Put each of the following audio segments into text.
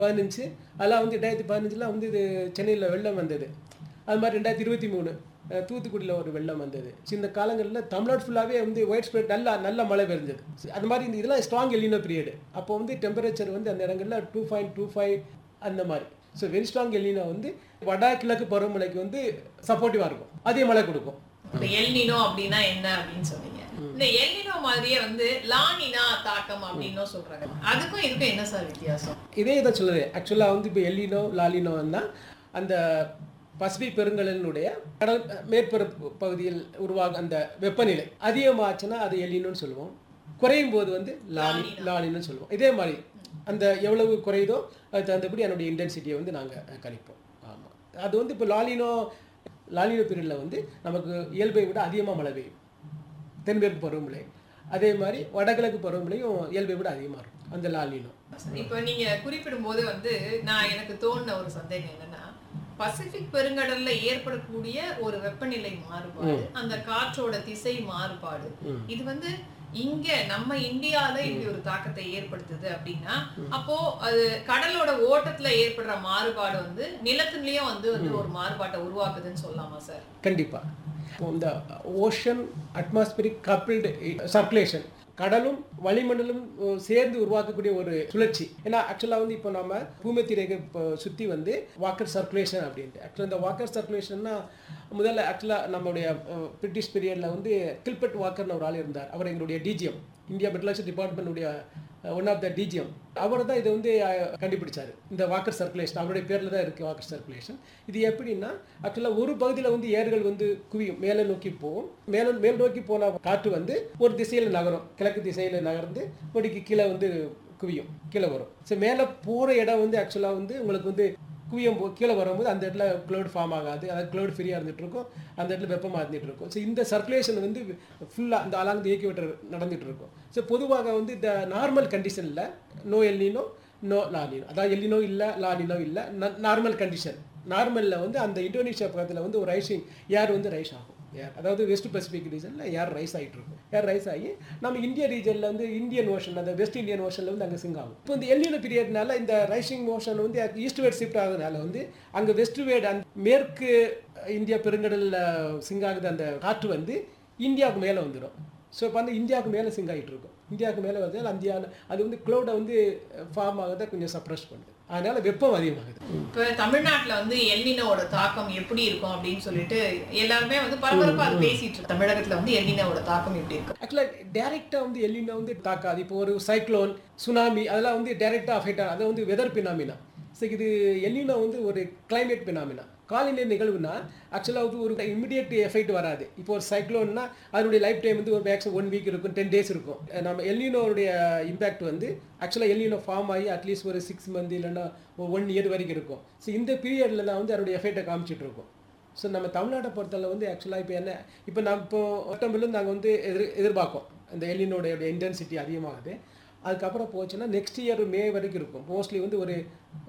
பதினஞ்சு அதெல்லாம் வந்து ரெண்டாயிரத்தி பதினஞ்சில் வந்து இது சென்னையில் வெள்ளம் வந்தது அது மாதிரி ரெண்டாயிரத்தி இருபத்தி மூணு அஹ், தூத்துக்குடியில் ஒரு வெள்ளம் வந்தது ஸோ இந்த காலங்களில் தமிழ்நாடு ஃபுல்லாகவே வந்து ஒயிட் ஸ்ப்ரெட் நல்லா நல்ல மழை பெஞ்சது அது மாதிரி இந்த இதெல்லாம் ஸ்ட்ராங் எலினோ பீரியடு அப்போ வந்து டெம்பரேச்சர் வந்து அந்த இடங்களில் டூ பாயிண்ட் டூ ஃபைவ் அந்த மாதிரி ஸோ வெரி ஸ்ட்ராங் எலினோ வந்து வடகிழக்கு பருவமழைக்கு வந்து சப்போர்ட்டிவாக இருக்கும் அதே மழை கொடுக்கும் இப்ப எல்னினோ அப்படின்னா என்ன அப்படின்னு சொன்னீங்க இந்த எல்னினோ மாதிரியே வந்து லானினா தாக்கம் அப்படின்னும் சொல்றாங்க அதுக்கும் இதுக்கும் என்ன சார் வித்தியாசம் இதே இதை சொல்லுது ஆக்சுவலாக வந்து இப்போ எல்லினோ லாலினோன்னா அந்த பசிபிக் பெருங்கடலினுடைய கடல் மேற்பரப்பு பகுதியில் உருவாகும் அந்த வெப்பநிலை அதிகமாச்சுன்னா அது எல்லினோன்னு சொல்லுவோம் குறையும் போது வந்து லாலி லாலின்னு சொல்லுவோம் இதே மாதிரி அந்த எவ்வளவு குறையுதோ அதுக்கு தகுந்தபடி அதனுடைய இன்டென்சிட்டியை வந்து நாங்கள் கணிப்போம் ஆமாம் அது வந்து இப்போ லாலினோ லாலினோ பீரியடில் வந்து நமக்கு இயல்பை விட அதிகமாக மழை பெய்யும் தென்மேற்கு பருவமழை அதே மாதிரி வடகிழக்கு பருவமழையும் இயல்பை விட அதிகமாக இருக்கும் அந்த லாலினோ இப்ப நீங்க குறிப்பிடும் போது வந்து நான் எனக்கு தோணுன ஒரு சந்தேகம் என்னன்னா பசிபிக் பெருங்கடல்ல ஏற்படக்கூடிய ஒரு வெப்பநிலை மாறுபாடு அந்த காற்றோட திசை மாறுபாடு இது வந்து இங்க நம்ம இந்தியால இப்படி ஒரு தாக்கத்தை ஏற்படுத்துது அப்படின்னா அப்போ அது கடலோட ஓட்டத்துல ஏற்படுற மாறுபாடு வந்து நிலத்திலயும் வந்து வந்து ஒரு மாறுபாட்டை உருவாக்குதுன்னு சொல்லலாமா சார் கண்டிப்பாக இந்த ஓஷன் அட்மாஸ்பியரிக் கப்பிள்டு சர்க்குலேஷன் கடலும் வளிமண்டலும் அஹ், சேர்ந்து உருவாக்கக்கூடிய ஒரு சுழற்சி ஏன்னா ஆக்சுவலாக வந்து இப்போ நம்ம பூமத்தி ரேகை இப்போ சுற்றி வந்து வாக்கர் சர்க்குலேஷன் அப்படின்ட்டு ஆக்சுவலாக இந்த வாக்கர் சர்க்குலேஷன்னா முதல்ல ஆக்சுவலாக நம்மளுடைய அஹ், பிரிட்டிஷ் பீரியடில் வந்து கில்பர்ட் வாக்கர்னு ஒரு ஆள் இருந்தார் அவர் எங்களுடைய டிஜிஎம் இந்தியா மெட்ரலஜி டிபார்ட்மெண்ட்டுடைய ஒன் ஆஃப் த டிஜிஎம் அவர் தான் இதை வந்து அஹ், கண்டுபிடிச்சாரு இந்த வாக்கர் சர்க்குலேஷன் அவருடைய பேரில் தான் இருக்குது வாக்கர் சர்க்குலேஷன் இது எப்படின்னா ஆக்சுவலாக ஒரு பகுதியில் வந்து ஏர்கள் வந்து குவியும் மேலே நோக்கி போகும் மேலே மேல் நோக்கி போன காற்று வந்து ஒரு திசையில் நகரும் கிழக்கு திசையில் நகர்ந்து முடிக்கு கீழே வந்து குவியும் கீழே வரும் ஸோ மேலே போகிற இடம் வந்து ஆக்சுவலாக வந்து உங்களுக்கு வந்து குவியும் போ கீழே வரும்போது அந்த இடத்துல க்ளவுட் ஃபார்ம் ஆகாது அதாவது க்ளவுட் ஃப்ரீயாக இருந்துட்டு இருக்கும் அந்த இடத்துல வெப்பமாக இருந்துட்டு இருக்கும் ஸோ இந்த சர்க்குலேஷன் வந்து ஃபுல்லாக அந்த அலாங் இயக்கி விட்டு நடந்துட்டு இருக்கும் ஸோ பொதுவாக வந்து இந்த நார்மல் கண்டிஷனில் நோ எல்லினோ நோ லாலினோ அதாவது எல்லினோ இல்லை லாலினோ இல்லை நார்மல் கண்டிஷன் நார்மலில் வந்து அந்த இந்தோனேஷியா பக்கத்தில் வந்து ஒரு ரைசிங் ஏர் வந்து ரைஸ் ஆகும் ஏர் அதாவது வெஸ்ட் பசிபிக் ரீஜனில் ஏர் ரைஸ் ஆகிட்டு இருக்கும் ஏர் ரைஸ் ஆகி நம்ம இந்திய ரீஜனில் வந்து இந்தியன் ஓஷன் அந்த வெஸ்ட் இந்தியன் ஓஷனில் வந்து அங்கே சிங்க் ஆகும் இப்போ இந்த எல்லினோ பீரியட்னால இந்த ரைசிங் மோஷன் வந்து ஈஸ்ட் வேர்ட் ஷிஃப்ட் ஆகுறதுனால வந்து அங்கே வெஸ்ட் வேர்ட் அந்த மேற்கு இந்தியா பெருங்கடலில் சிங்க் ஆகுது அந்த காற்று வந்து இந்தியாவுக்கு மேலே வந்துடும் ஸோ இப்போ வந்து இந்தியாவுக்கு மேலே சிங்க் ஆகிட்டு இருக்கும் இந்தியாவுக்கு மேலே வந்து இந்தியாவில் அது வந்து க்ளௌடை வந்து ஃபார்ம் ஆகுறத கொஞ்சம் சப்ரஸ் பண்ணுது அதனால வெப்பம் அதிகமாகுது இப்ப தமிழ்நாட்டுல வந்து எல்னினோட தாக்கம் எப்படி இருக்கும் அப்படின்னு சொல்லிட்டு எல்லாருமே வந்து பரபரப்பா அது பேசிட்டு இருக்கு தமிழகத்துல வந்து எல்னினோட தாக்கம் எப்படி இருக்கும் ஆக்சுவலாக டேரெக்டாக வந்து எல்லினா வந்து தாக்காது இப்போ ஒரு சைக்ளோன் சுனாமி அதெல்லாம் வந்து டேரெக்டாக அஃபெக்ட் ஆகும் அது வந்து வெதர் பினாமினா ஸோ இது எல்லினா வந்து ஒரு கிளைமேட் பினாமினா காலநிலை நிகழ்வுனா ஆக்சுவலாக வந்து ஒரு இமிடியேட் எஃபெக்ட் வராது இப்போ ஒரு சைக்ளோன்னா அதனுடைய லைஃப் டைம் வந்து ஒரு மேக்ஸிமம் ஒன் வீக் இருக்கும் டென் டேஸ் இருக்கும் நம்ம எல்லினோடைய இம்பாக்ட் வந்து ஆக்சுவலாக எல்லினோ ஃபார்ம் ஆகி அட்லீஸ்ட் ஒரு சிக்ஸ் மந்த் இல்லைன்னா ஒன் இயர் வரைக்கும் இருக்கும் ஸோ இந்த பீரியடில் தான் வந்து அதனுடைய எஃபெக்டை காமிச்சிட்டு இருக்கும் ஸோ நம்ம தமிழ்நாட்டை பொறுத்தளவு வந்து ஆக்சுவலாக இப்போ என்ன இப்போ நம்ம இப்போ ஒட்டம்பிலும் நாங்கள் வந்து எதிர் எதிர்பார்க்கோம் இந்த எல்லினோடைய இன்டென்சிட்டி அதிகமாகுது அதுக்கப்புறம் போச்சுன்னா நெக்ஸ்ட் இயர் மே வரைக்கும் இருக்கும் மோஸ்ட்லி வந்து ஒரு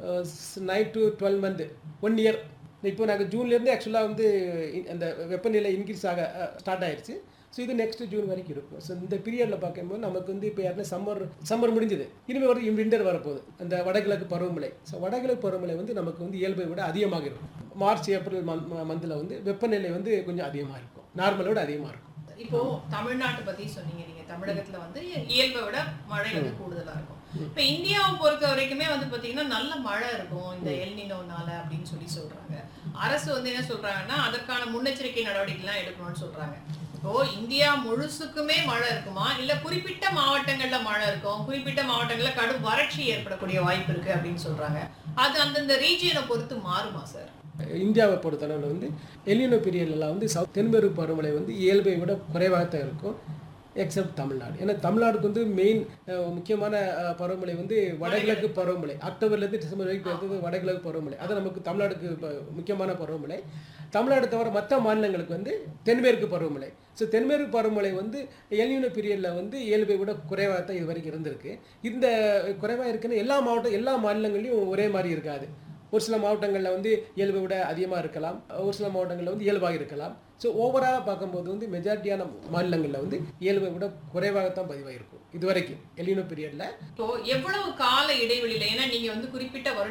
nine to twelve month one year இப்போ நாங்கள் ஜூன்லேருந்து ஆக்சுவலாக வந்து இ- அந்த வெப்பநிலை இன்க்ரீஸ் ஆக ஸ்டார்ட் ஆயிடுச்சு ஸோ இது நெக்ஸ்ட் ஜூன் வரைக்கும் இருக்கும் ஸோ இந்த பீரியடில் பார்க்கும்போது நமக்கு வந்து இப்போ யாருன்னா சம்மர் சம்மர் முடிஞ்சது இனிமேல் ஒரு விண்டர் வரப்போகுது அந்த வடகிழக்கு பருவமழை ஸோ வடகிழக்கு பருவமழை வந்து நமக்கு வந்து இயல்பை விட அதிகமாக இருக்கும் மார்ச் ஏப்ரல் மந்தில் வந்து வெப்பநிலை வந்து கொஞ்சம் அதிகமாக இருக்கும் நார்மலோட அதிகமாக இருக்கும் இப்போ தமிழ்நாட்டை பத்தி சொன்னீங்க நீங்க தமிழகத்துல வந்து இயல்பை விட மழை வந்து கூடுதலா இருக்கும் இப்ப இந்தியாவை பொறுத்த வரைக்குமே வந்து பாத்தீங்கன்னா நல்ல மழை இருக்கும் இந்த எல்னினோனால அப்படின்னு சொல்லி சொல்றாங்க அரசு வந்து என்ன சொல்றாங்கன்னா அதற்கான முன்னெச்சரிக்கை நடவடிக்கை எல்லாம் எடுக்கணும்னு சொல்றாங்க இப்போ இந்தியா முழுசுக்குமே மழை இருக்குமா இல்ல குறிப்பிட்ட மாவட்டங்கள்ல மழை இருக்கும் குறிப்பிட்ட மாவட்டங்கள்ல கடும் வறட்சி ஏற்படக்கூடிய வாய்ப்பு இருக்கு அப்படின்னு சொல்றாங்க அது அந்தந்த ரீஜியனை பொறுத்து மாறுமா சார் இந்தியாவை பொறுத்தளவில் வந்து எலினோ பீரியட்லாம் வந்து சவுத் தென்மேற்கு பருவமழை வந்து இயல்பை விட குறைவாக தான் இருக்கும் எக்ஸப்ட் தமிழ்நாடு ஏன்னா தமிழ்நாடுக்கு வந்து மெயின் முக்கியமான அஹ், பருவமழை வந்து வடகிழக்கு பருவமழை அக்டோபர்லேருந்து டிசம்பர் வரைக்கும் வருது வடகிழக்கு பருவமழை அது நமக்கு தமிழ்நாடுக்கு ப- முக்கியமான பருவமழை தமிழ்நாடு தவிர மற்ற மாநிலங்களுக்கு வந்து தென்மேற்கு பருவமழை ஸோ தென்மேற்கு பருவமழை வந்து எல்யூனோ பீரியடில் வந்து இயல்பை விட குறைவாக தான் இது வரைக்கும் இருந்திருக்கு இந்த குறைவாக இருக்குன்னு எல்லா மாவட்டம் எல்லா மாநிலங்கள்லையும் ஒரே மாதிரி இருக்காது ஒரு சில மாவட்டங்களில் வந்து இயல்பை விட அதிகமாக இருக்கலாம் ஒரு சில மாவட்டங்களில் வந்து இயல்பாக இருக்கலாம் ஸோ ஓவராலாக பார்க்கும்போது வந்து மெஜாரிட்டியான மாநிலங்களில் வந்து இயல்பை விட குறைவாகத்தான் பதிவாயிருக்கும் இது வரைக்கும் எலினோ பீரியடில் இப்போ எவ்வளவு கால இடைவெளியில ஏன்னா நீங்க வந்து குறிப்பிட்ட